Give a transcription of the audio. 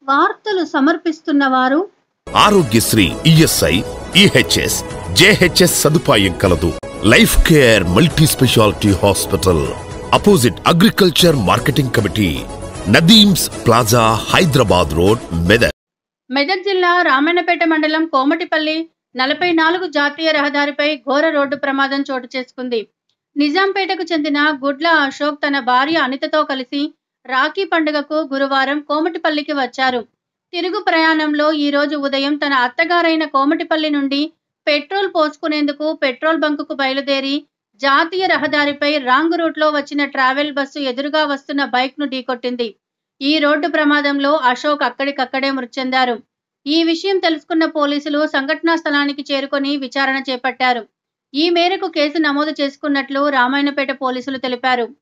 వార్తలు సమర్పిస్తున్న వారు ఆరోగ్యశ్రీ ఈఎస్ఐ ఈహెచ్ఎస్ జేహెచ్ఎస్ సదుపాయం కలదు life care multi speciality hospital opposite agriculture marketing committee Nadeems plaza Hyderabad road Medak Medak జిల్లా రామన్నపేట మండలం కోమటిపల్లి నలభై నాలుగు జాతీయ రహదారిపై ఘోర రోడ్డు ప్రమాదం చోటు చేసుకుంది నిజాంపేటకు చెందిన గుడ్ల అశోక్ తన భార్య అనితతో కలిసి రాఖీ పండుగకు గురువారం కోమటిపల్లికి వచ్చారు తిరుగు ప్రయాణంలో ఈ రోజు ఉదయం తన అత్తగారైన కోమటిపల్లి నుండి పెట్రోల్ పోసుకునేందుకు పెట్రోల్ బంకుకు బయలుదేరి జాతీయ రహదారిపై రాంగ్ రూట్లో వచ్చిన ట్రావెల్ బస్సు ఎదురుగా వస్తున్న బైక్ను ఢీకొట్టింది ఈ రోడ్డు ప్రమాదంలో అశోక్ అక్కడికక్కడే మృతి చెందారు ఈ విషయం తెలుసుకున్న పోలీసులు సంఘటనా స్థలానికి చేరుకొని విచారణ చేపట్టారు ఈ మేరకు కేసు నమోదు చేసుకున్నట్లు రామాయణపేట పోలీసులు తెలిపారు